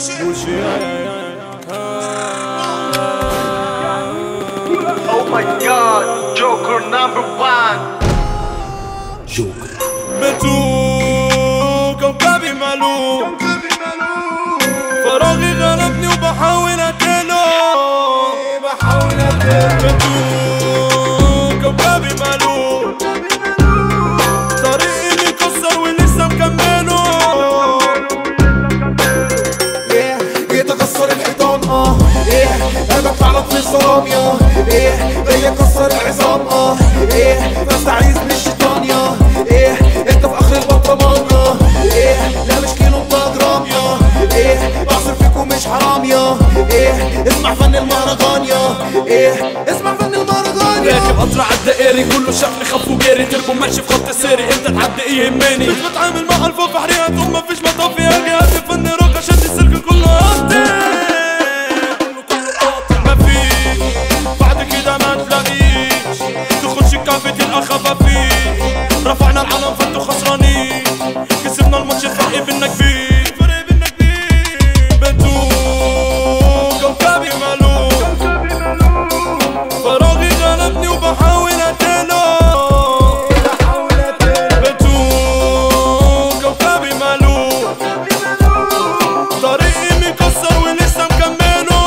Oh my god, Joker number one. بتو كوكبي مالوف فراغي غلبني وبحاول اتنو بحاول بتو كوكبي مالوف طريقي مكسر ولسه مكمله ايه جيت اكسر الحيطان اه ايه انا بطلع في صرام يا ايه جاي اكسر العظام اه ايه بستعيذ من الشيطان يا ايه انت في اخر البطمان اه ايه لا مش كيلو انت جرام يا ايه بعصر فيكم مش حرام يا ايه اسمع فن المهرجان يا ايه اسمع فن المهرجان يا راكب قطر عالدائري كله شافني خف وجاري تربو ماشي في خط سيري انت تعدي ايه يهمني مش بتعامل مع الفوق بحريات ومفيش مطاف يا جهاز فن روك عشان السلك كله قاطع كله قاطع مفيش بعد كده ما تلاقيش تخش كافة الاخفة فيه رفعنا العلم فانتوا خسرانين كسبنا الماتش فرق بينا كبير فرق بينا كبير بتو كوكبي مالوف فراغي غلبني وبحاول اتنو بتو كوكبي مالوف طريقي مكسر ولسه مكمله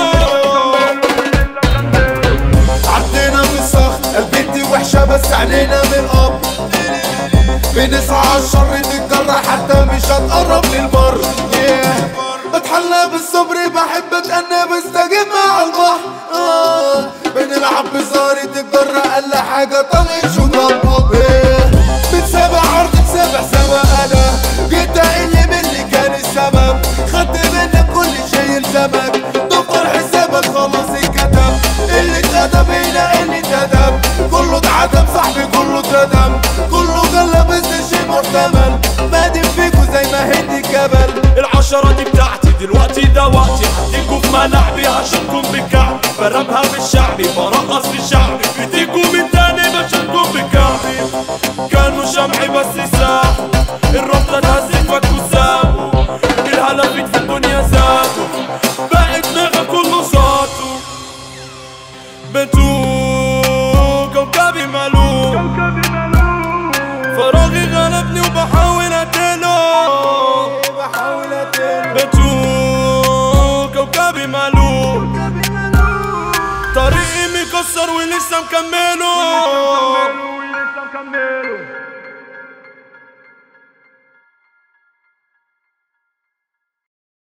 عدينا من الصخر البنت وحشة بس علينا من الأب بنسعى عالشر تتجرى حتى مش هتقرب للبر yeah. بتحلى بالصبر بحب اتأنى بستجيب مع البحر آه. بنلعب بزاري تتجرى أقل حاجة طلع شو طبق yeah. بتسابع عرض تسابع سما أنا جيت أقل من اللي كان السبب خدت منك كل شيء يلزمك دفتر حسابك خلاص اتكتب اللي اتكتب هنا اللي اتكتب كله اتعدم صاحبي كله اتردم كله غلى بس شيء محتمل بادم فيكو زي ما هدي الجبل العشرة دي بتاعتي دلوقتي ده وقتي هديكوا في ملاعبي عشانكم بالكعب برمها بالشعبي برقص بالشعبي بديكوا من تاني بشانكم بالكعبي كانوا شمعي بس ساح الرابطة اتهزت فكوا سابوا الهلافيت في الدنيا زادوا باقي دماغك كله صاتوا بتو كوكبي مالوف فراغي غلبني وبحاول اتنو بتو كوكبي مالوف طريقي مكسر ولسه مكمله